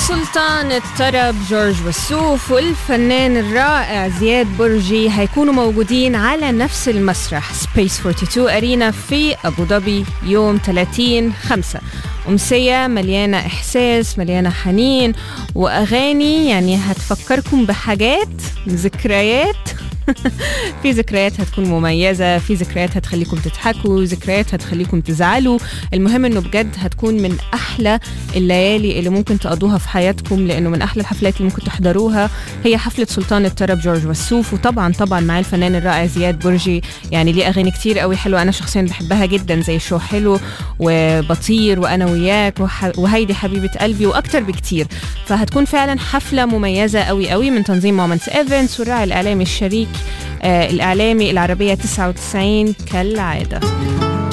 سلطان الطرب جورج وسوف والفنان الرائع زياد برجي هيكونوا موجودين على نفس المسرح سبيس 42 أرينا في أبو ظبي يوم 30 5 أمسية مليانة إحساس مليانة حنين وأغاني يعني هتفكركم بحاجات ذكريات في ذكريات هتكون مميزة في ذكريات هتخليكم تضحكوا ذكريات هتخليكم تزعلوا المهم انه بجد هتكون من احلى الليالي اللي ممكن تقضوها في حياتكم لانه من احلى الحفلات اللي ممكن تحضروها هي حفلة سلطان الطرب جورج وسوف وطبعا طبعا مع الفنان الرائع زياد برجي يعني ليه اغاني كتير قوي حلوة انا شخصيا بحبها جدا زي شو حلو وبطير وانا وياك وح- وهيدي حبيبة قلبي واكتر بكتير فهتكون فعلا حفلة مميزة قوي قوي من تنظيم مومنتس ايفنتس والراعي الاعلامي الشريك آه الاعلامي العربية 99 كالعادة